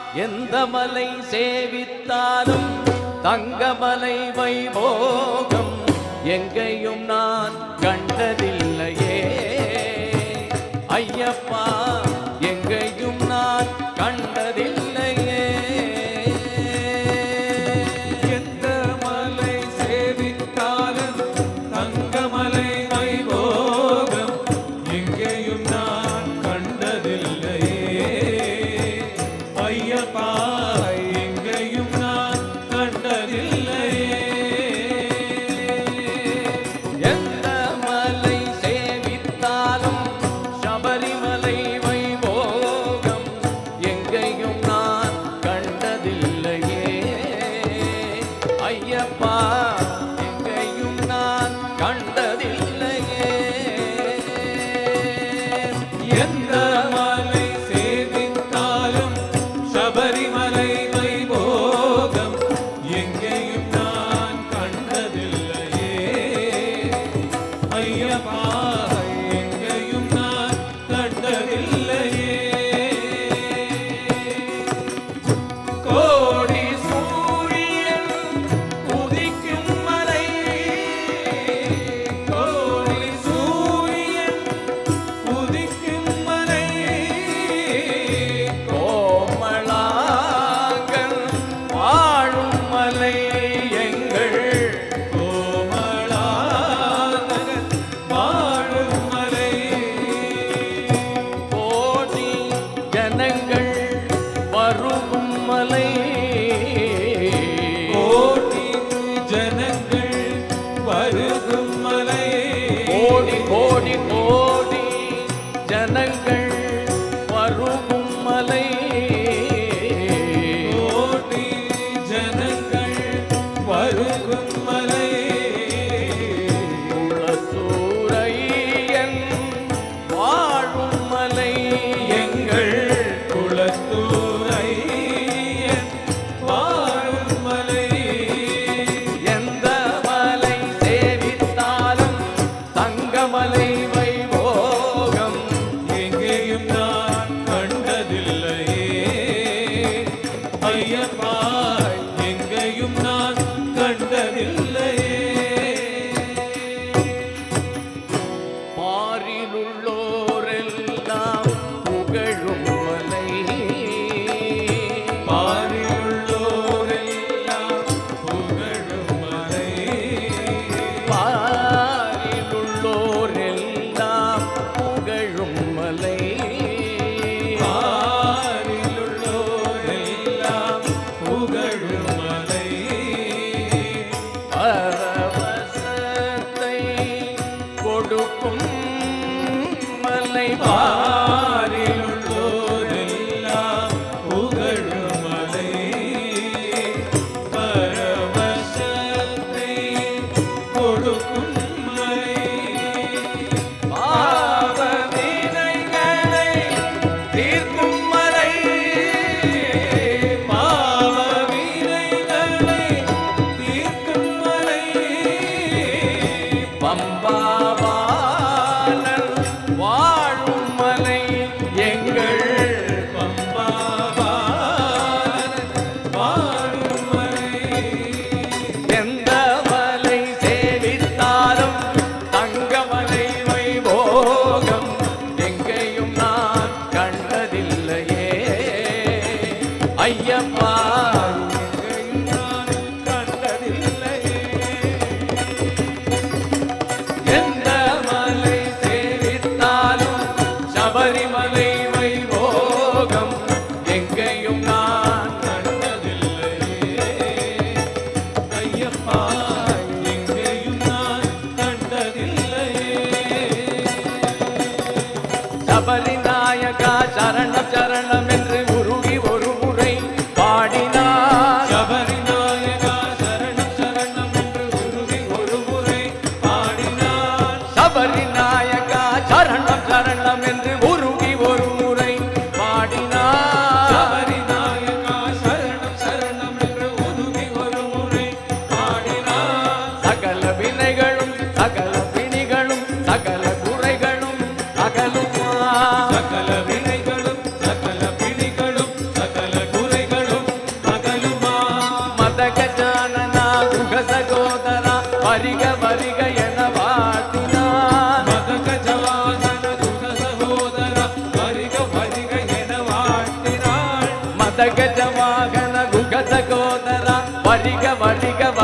எந்த மலை சேவித்தாலும் தங்கமலை வைபோகம் எங்கேயும் நான் கண்டதில்லையே ஐயப்பா எங்கேயும் நான் கண்டதில்லையே எந்த மலை சேவித்தாலும் தங்கமலை வைபோகம் எங்கேயும் நான் கண்டதில்லையே ஐயப்பா எங்கேயும் நான் கண்டதில்லையே எந்த மலை சேவித்தாலும் சபரிமலை வைபோகம் எங்கேயும் நான் கண்டதில்லையே ஐயப்பா எங்கேயும் நான் கண்டதில்லையே எந்த மலை சேவித்தாலும் சபரிமலை வைபோகம் எங்கேயும் நான் கண்டதில்லையே ஐயப்பா எங்கேயும் நான் கண்டதில்லையே கோடி சூரியன் உதிக்கும் மலை கோடி சூரியன் உதிக்கும் மலை கோமளாங்கள் வாழும் மலை எங்கள் கோமளானகர் வாழும் மலை கோடி ஜனங்கள் வருகும் மலை கோடி ஜனங்கள் வருகும் மலை கோடி கோடி கோடி ஜனங்கள் வருகும் மலை கோடி ஜனங்கள் வருகும் மலை குளத்தூரையன் வாழும் மலை எங்கள் குலத்தூரையன் வாழும் மலை எந்த மலை சேவித்தாலும் தங்கமலை வைபோகம் எங்கேயும் நான் கண்டதில்லையே ஐயப்பா எங்கேயும் நான் கண்டதில்லையே பாரிலுள்ளோரெல்லாம் புகழும் மலை பாரியுள்ளோரெல்லாம் புகழும் மலை பாரிலுள்ளோரெல்லாம் புகழும் மலை பாரிலுள்ளோரெல்லாம் புகழும் மலை பரவசத்தை கொடுக்கும் மலை பாரிலுள்ளோரெல்லாம் புகழும் மலை பரவசத்தை கொடுக்கும் மலை பாவவினைகளை தீர்க்கும் மலை பாவவினைகளை தீர்க்கும் மலை பம்பாவானல் வாழும் மலை எங்கள் பம்பாவானன் வாழும் மலை எந்த மலை சேவித்தாலும் தங்கமலை வைபோகம் எங்கேயும் நான் கண்டதில்லையே ஐயப்பா எங்கேயும் நான் கண்டதில்லையே எந்த மலை சேவித்தாலும் சபரிமலை வைபோகம் எங்கேயும் நான் கண்டதில்லையே ஐயப்பா எங்கேயும் நான் கண்டதில்லையே சபரிநாயகா சரணம் சரணம் என்று உருகி ஒரு முறை பாடினார் மதகஜ வாகன குகத கோதர வரிக வடிக